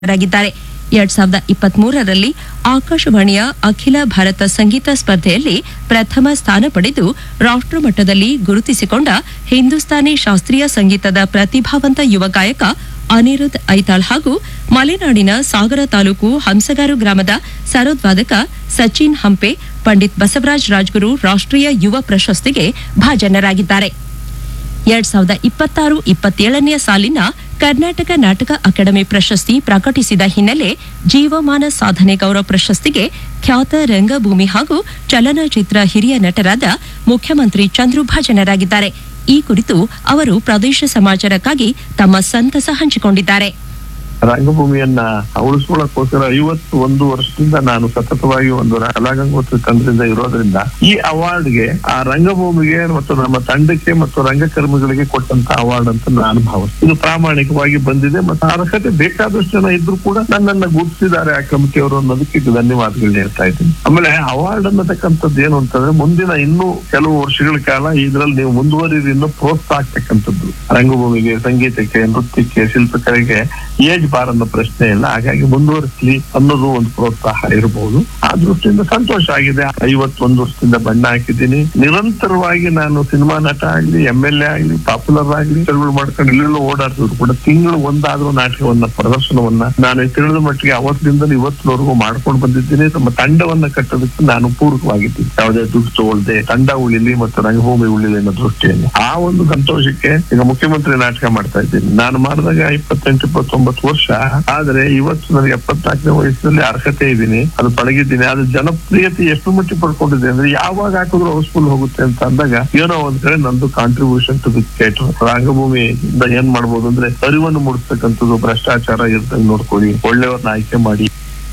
ಭಾಜನರಾಗಿದ್ದಾರೆ ಎರಡ್ ಸಾವಿರದ ಇಪ್ಪತ್ತ್ ಮೂರರಲ್ಲಿ ಆಕಾಶವಾಣಿಯ ಅಖಿಲ ಭಾರತ ಸಂಗೀತ ಸ್ಪರ್ಧೆಯಲ್ಲಿ ಪ್ರಥಮ ಸ್ಥಾನ ಪಡೆದು ರಾಷ್ಟ್ರಮಟ್ಟದಲ್ಲಿ ಗುರುತಿಸಿಕೊಂಡ ಹಿಂದೂಸ್ತಾನಿ ಶಾಸ್ತ್ರೀಯ ಸಂಗೀತದ ಪ್ರತಿಭಾವಂತ ಯುವ ಗಾಯಕ ಅನಿರುದ್ಧ್ ಐತಾಳ್ ಹಾಗೂ ಮಲೆನಾಡಿನ ಸಾಗರ ತಾಲೂಕು ಹಂಸಗಾರು ಗ್ರಾಮದ ಸರೋದ್ವಾದಕ ಸಚಿನ್ ಹಂಪೆ ಪಂಡಿತ್ ಬಸವರಾಜ್ ರಾಜ್ಗುರು ರಾಷ್ಟ್ರೀಯ ಯುವ ಪ್ರಶಸ್ತಿಗೆ ಭಾಜನರಾಗಿದ್ದಾರೆ ಎರಡ್ ಸಾವಿರದ ಇಪ್ಪತ್ತಾರು ಇಪ್ಪತ್ತೇಳನೆಯ ಸಾಲಿನ ಕರ್ನಾಟಕ ನಾಟಕ ಅಕಾಡೆಮಿ ಪ್ರಶಸ್ತಿ ಪ್ರಕಟಿಸಿದ ಹಿನ್ನೆಲೆ ಜೀವಮಾನ ಸಾಧನೆ ಗೌರವ ಪ್ರಶಸ್ತಿಗೆ ಖ್ಯಾತ ರಂಗಭೂಮಿ ಹಾಗೂ ಚಲನಚಿತ್ರ ಹಿರಿಯ ನಟರಾದ ಮುಖ್ಯಮಂತ್ರಿ ಚಂದ್ರು ಭಾಜನರಾಗಿದ್ದಾರೆ ಈ ಕುರಿತು ಅವರು ಪ್ರದೇಶ ಸಮಾಚಾರಕ್ಕಾಗಿ ತಮ್ಮ ಸಂತಸ ಹಂಚಿಕೊಂಡಿದ್ದಾರೆ ರಂಗಭೂಮಿಯನ್ನ ಉಳಿಸ್ಕೊಳ್ಳೋಕ್ಕೋಸ್ಕರ ಐವತ್ತು ಒಂದು ವರ್ಷದಿಂದ ನಾನು ಸತತವಾಗಿ ಒಂದು ಕಲಾಗಂಗೋತ್ಸವ ತಂಡದಿಂದ ಇರೋದ್ರಿಂದ ಈ ಅವಾರ್ಡ್ಗೆ ಆ ರಂಗಭೂಮಿಗೆ ಮತ್ತು ನಮ್ಮ ತಂಡಕ್ಕೆ ಮತ್ತು ರಂಗಕರ್ಮಿಗಳಿಗೆ ಕೊಟ್ಟಂತ ಅವಾರ್ಡ್ ಅಂತ ನಾನು ಭಾವಿಸ್ತೀನಿ ಇದು ಪ್ರಾಮಾಣಿಕವಾಗಿ ಬಂದಿದೆ ಮತ್ತು ಅರ್ಹತೆ ಬೇಕಾದಷ್ಟು ಜನ ಇದ್ರು ಕೂಡ ನನ್ನನ್ನ ಗುರುತಿಸಿದ್ದಾರೆ ಆ ಕಮಿಟಿಯವರು ಅನ್ನೋದಕ್ಕೆ ಧನ್ಯವಾದಗಳನ್ನ ಹೇಳ್ತಾ ಇದ್ದೀನಿ ಆಮೇಲೆ ಅವಾರ್ಡ್ ಅನ್ನತಕ್ಕಂಥದ್ದು ಏನು ಅಂತಂದ್ರೆ ಮುಂದಿನ ಇನ್ನೂ ಕೆಲವು ವರ್ಷಗಳ ಕಾಲ ಇದ್ರಲ್ಲಿ ನೀವು ಮುಂದುವರಿದು ಇನ್ನೂ ಪ್ರೋತ್ಸಾಹ ಆಗ್ತಕ್ಕಂಥದ್ದು ರಂಗಭೂಮಿಗೆ ಸಂಗೀತಕ್ಕೆ ನೃತ್ಯಕ್ಕೆ ಶಿಲ್ಪಕಲೆಗೆ ಏಜ್ ಬಾರ್ ಅನ್ನೋ ಪ್ರಶ್ನೆ ಇಲ್ಲ ಹಾಗಾಗಿ ಮುಂದುವರಿಸಲಿ ಅನ್ನೋದು ಒಂದು ಪ್ರೋತ್ಸಾಹ ಇರಬಹುದು ಆ ದೃಷ್ಟಿಯಿಂದ ಸಂತೋಷ ಆಗಿದೆ ಐವತ್ತೊಂದು ವರ್ಷದಿಂದ ಬಣ್ಣ ಹಾಕಿದ್ದೀನಿ ನಿರಂತರವಾಗಿ ನಾನು ಸಿನಿಮಾ ನಟ ಆಗ್ಲಿ ಎಂ ಎಲ್ ಎ ಆಗ್ಲಿ ಪಾಪ್ಯುಲರ್ ಆಗ್ಲಿ ಚಳುವಳಿ ಮಾಡ್ಕೊಂಡು ಇಲ್ಲೆಲ್ಲ ಓಡಾಡ್ತಿದ್ರು ಕೂಡ ತಿಂಗಳು ಒಂದಾದ್ರೂ ನಾಟಕವನ್ನ ಪ್ರದರ್ಶನವನ್ನ ನಾನು ತಿಳಿದ ಮಟ್ಟಿಗೆ ಅವತ್ತಿನಿಂದ ಇವತ್ತಿನವರೆಗೂ ಮಾಡ್ಕೊಂಡು ಬಂದಿದ್ದೀನಿ ನಮ್ಮ ತಂಡವನ್ನ ಕಟ್ಟೋದಕ್ಕೆ ನಾನು ಪೂರಕವಾಗಿದ್ದೀನಿ ಯಾವುದೇ ದುಡ್ಡು ತಗೊಳ್ದೆ ತಂಡ ಉಳಿಲಿ ಮತ್ತು ರಂಗಭೂಮಿ ಉಳಿಲಿ ಅನ್ನೋ ದೃಷ್ಟಿಯಲ್ಲಿ ಆ ಒಂದು ಸಂತೋಷಕ್ಕೆ ಈಗ ಮುಖ್ಯಮಂತ್ರಿ ನಾಟಕ ಮಾಡ್ತಾ ಇದ್ದೀನಿ ನಾನು ಮಾಡಿದಾಗ ಇಪ್ಪತ್ತೆಂಟು ಇಪ್ಪತ್ತೊಂಬತ್ತು ವರ್ಷ ಆದ್ರೆ ಇವತ್ತು ನನಗೆ ಎಪ್ಪತ್ನಾಲ್ಕನೇ ವಯಸ್ಸಿನಲ್ಲಿ ಅರ್ಹತೆ ಇದ್ದೀನಿ ಅದು ಪಳಗಿದ್ದೀನಿ ಅದು ಜನಪ್ರಿಯತೆ ಎಷ್ಟು ಮಟ್ಟಿಗೆ ಪಡ್ಕೊಂಡಿದೆ ಅಂದ್ರೆ ಯಾವಾಗ ಹಾಕಿದ್ರು ಹೌಸ್ಫುಲ್ ಹೋಗುತ್ತೆ ಅಂತ ಅಂದಾಗ ಏನೋ ಒಂದ್ ಕಡೆ ನಂದು ಕಾಂಟ್ರಿಬ್ಯೂಷನ್ ಟು ದಿ ಥಿಯೇಟರ್ ರಂಗಭೂಮಿಯಿಂದ ಏನ್ ಮಾಡ್ಬೋದು ಅಂದ್ರೆ ಅರಿವನ್ನು ಮೂಡಿಸ್ತಕ್ಕಂಥದ್ದು ಭ್ರಷ್ಟಾಚಾರ ಇರ್ತದೆ ನೋಡ್ಕೊಳ್ಳಿ ಒಳ್ಳೆಯವ್ರನ್ನ ಆಯ್ಕೆ ಮಾಡಿ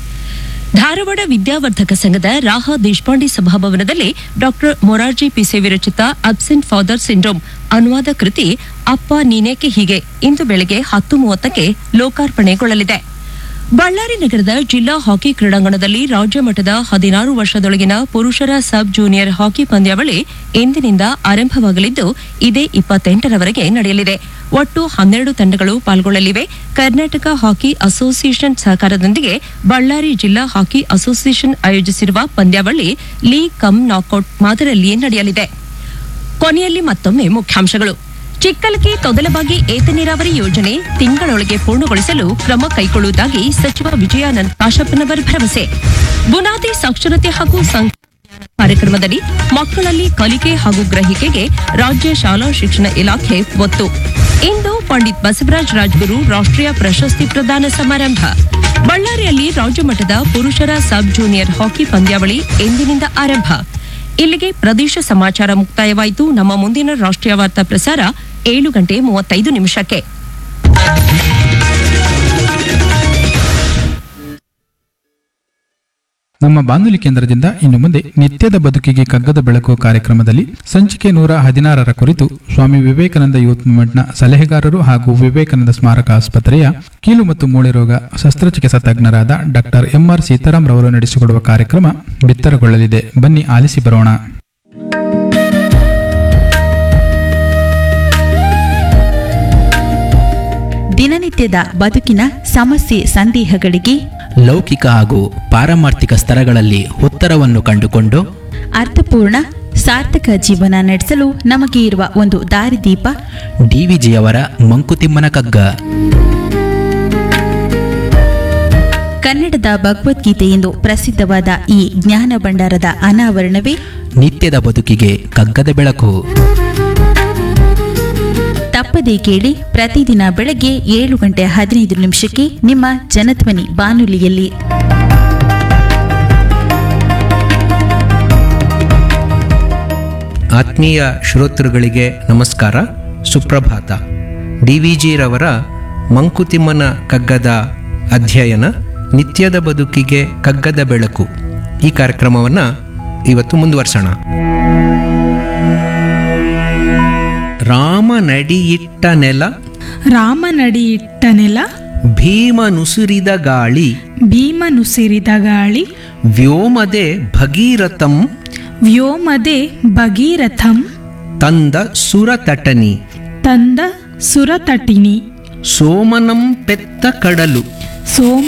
ಧಾರವಾಡ ವಿದ್ಯಾವರ್ಧಕ ಸಂಘದ ರಾಹ ದೇಶಪಾಂಡೆ ಸಭಾಭವನದಲ್ಲಿ ಡಾಕ್ಟರ್ ಮೊರಾರ್ಜಿ ಪಿಸೆ ವಿರಚಿತ ಅಬ್ಸೆಂಟ್ ಫಾದರ್ ಸಿಂಡ್ರೋಮ್ ಅನುವಾದ ಕೃತಿ ಅಪ್ಪ ನೀನೇಕೆ ಹೀಗೆ ಇಂದು ಬೆಳಗ್ಗೆ ಹತ್ತು ಮೂವತ್ತಕ್ಕೆ ಲೋಕಾರ್ಪಣೆಗೊಳ್ಳಲಿದೆ ಬಳ್ಳಾರಿ ನಗರದ ಜಿಲ್ಲಾ ಹಾಕಿ ಕ್ರೀಡಾಂಗಣದಲ್ಲಿ ರಾಜ್ಯ ಮಟ್ಟದ ಹದಿನಾರು ವರ್ಷದೊಳಗಿನ ಪುರುಷರ ಸಬ್ ಜೂನಿಯರ್ ಹಾಕಿ ಪಂದ್ಯಾವಳಿ ಇಂದಿನಿಂದ ಆರಂಭವಾಗಲಿದ್ದು ಇದೇ ಇಪ್ಪತ್ತೆಂಟರವರೆಗೆ ನಡೆಯಲಿದೆ ಒಟ್ಟು ಹನ್ನೆರಡು ತಂಡಗಳು ಪಾಲ್ಗೊಳ್ಳಲಿವೆ ಕರ್ನಾಟಕ ಹಾಕಿ ಅಸೋಸಿಯೇಷನ್ ಸಹಕಾರದೊಂದಿಗೆ ಬಳ್ಳಾರಿ ಜಿಲ್ಲಾ ಹಾಕಿ ಅಸೋಸಿಯೇಷನ್ ಆಯೋಜಿಸಿರುವ ಪಂದ್ಯಾವಳಿ ಲೀಗ್ ಕಮ್ ನಾಕೌಟ್ ಮಾದರಿಯಲ್ಲಿಯೇ ನಡೆಯಲಿದೆ ಕೊನೆಯಲ್ಲಿ ಮತ್ತೊಮ್ಮೆ ಮುಖ್ಯಾಂಶಗಳು ಚಿಕ್ಕಲಕಿ ತೊದಲಬಾಗಿ ಏತ ನೀರಾವರಿ ಯೋಜನೆ ತಿಂಗಳೊಳಗೆ ಪೂರ್ಣಗೊಳಿಸಲು ಕ್ರಮ ಕೈಗೊಳ್ಳುವುದಾಗಿ ಸಚಿವ ವಿಜಯಾನಂದ್ ಕಾಶಪ್ಪನವರ್ ಭರವಸೆ ಬುನಾದಿ ಸಾಕ್ಷರತೆ ಹಾಗೂ ಸಂಖ್ಯಾ ಕಾರ್ಯಕ್ರಮದಲ್ಲಿ ಮಕ್ಕಳಲ್ಲಿ ಕಲಿಕೆ ಹಾಗೂ ಗ್ರಹಿಕೆಗೆ ರಾಜ್ಯ ಶಾಲಾ ಶಿಕ್ಷಣ ಇಲಾಖೆ ಒತ್ತು ಇಂದು ಪಂಡಿತ್ ಬಸವರಾಜ್ ರಾಜ್ಗುರು ರಾಷ್ಟ್ರೀಯ ಪ್ರಶಸ್ತಿ ಪ್ರದಾನ ಸಮಾರಂಭ ಬಳ್ಳಾರಿಯಲ್ಲಿ ರಾಜ್ಯ ಮಟ್ಟದ ಪುರುಷರ ಸಬ್ ಜೂನಿಯರ್ ಹಾಕಿ ಪಂದ್ಯಾವಳಿ ಎಂದಿನಿಂದ ಆರಂಭ ಇಲ್ಲಿಗೆ ಪ್ರದೇಶ ಸಮಾಚಾರ ಮುಕ್ತಾಯವಾಯಿತು ನಮ್ಮ ಮುಂದಿನ ರಾಷ್ಟ್ರೀಯ ವಾರ್ತಾ ಪ್ರಸಾರ ಏಳು ಗಂಟೆ ಮೂವತ್ತೈದು ನಿಮಿಷಕ್ಕೆ ನಮ್ಮ ಬಾನುಲಿ ಕೇಂದ್ರದಿಂದ ಇನ್ನು ಮುಂದೆ ನಿತ್ಯದ ಬದುಕಿಗೆ ಕಗ್ಗದ ಬೆಳಕು ಕಾರ್ಯಕ್ರಮದಲ್ಲಿ ಸಂಚಿಕೆ ನೂರ ಹದಿನಾರರ ಕುರಿತು ಸ್ವಾಮಿ ವಿವೇಕಾನಂದ ಯೂತ್ ಮೂವ್ಮೆಂಟ್ನ ಸಲಹೆಗಾರರು ಹಾಗೂ ವಿವೇಕಾನಂದ ಸ್ಮಾರಕ ಆಸ್ಪತ್ರೆಯ ಕೀಲು ಮತ್ತು ಮೂಳೆ ರೋಗ ಶಸ್ತ್ರಚಿಕಿತ್ಸಾ ತಜ್ಞರಾದ ಡಾಕ್ಟರ್ ಎಂಆರ್ ಸೀತಾರಾಮ್ ರವರು ನಡೆಸಿಕೊಡುವ ಕಾರ್ಯಕ್ರಮ ಬಿತ್ತರಗೊಳ್ಳಲಿದೆ ಬನ್ನಿ ಆಲಿಸಿ ಬರೋಣ ದಿನನಿತ್ಯದ ಬದುಕಿನ ಸಮಸ್ಯೆ ಸಂದೇಹಗಳಿಗೆ ಲೌಕಿಕ ಹಾಗೂ ಪಾರಮಾರ್ಥಿಕ ಸ್ತರಗಳಲ್ಲಿ ಉತ್ತರವನ್ನು ಕಂಡುಕೊಂಡು ಅರ್ಥಪೂರ್ಣ ಸಾರ್ಥಕ ಜೀವನ ನಡೆಸಲು ನಮಗೆ ಇರುವ ಒಂದು ದಾರಿದೀಪ ಡಿವಿಜಿಯವರ ಮಂಕುತಿಮ್ಮನ ಕಗ್ಗ ಕನ್ನಡದ ಭಗವದ್ಗೀತೆ ಎಂದು ಪ್ರಸಿದ್ಧವಾದ ಈ ಜ್ಞಾನ ಭಂಡಾರದ ಅನಾವರಣವೇ ನಿತ್ಯದ ಬದುಕಿಗೆ ಕಗ್ಗದ ಬೆಳಕು ತಪ್ಪದೇ ಕೇಳಿ ಪ್ರತಿದಿನ ಬೆಳಗ್ಗೆ ಏಳು ಗಂಟೆ ಹದಿನೈದು ನಿಮಿಷಕ್ಕೆ ನಿಮ್ಮ ಜನಧ್ವನಿ ಬಾನುಲಿಯಲ್ಲಿ ಆತ್ಮೀಯ ಶ್ರೋತೃಗಳಿಗೆ ನಮಸ್ಕಾರ ಸುಪ್ರಭಾತ ಡಿ ವಿ ಜಿರವರ ಮಂಕುತಿಮ್ಮನ ಕಗ್ಗದ ಅಧ್ಯಯನ ನಿತ್ಯದ ಬದುಕಿಗೆ ಕಗ್ಗದ ಬೆಳಕು ಈ ಕಾರ್ಯಕ್ರಮವನ್ನು ಇವತ್ತು ಮುಂದುವರ್ಸೋಣ ರಾಮ ನಡಿಯಿಟ್ಟ ನೆಲ ರಾಮನಡಿಯಿಟ್ಟ ನೆಲ ಭೀಮನುಸುರಿದ ಗಾಳಿ ಭೀಮನುಸಿರಿದ ಗಾಳಿ ವ್ಯೋಮದೆ ಭಗೀರಥಂ ವ್ಯೋಮದೆ ಭಗೀರಥಂ ತಂದ ಸುರತಟನಿ ತಂದ ಸುರತಟಿನಿ ಸೋಮನಂ ಪೆತ್ತ ಕಡಲು ಸೋಮ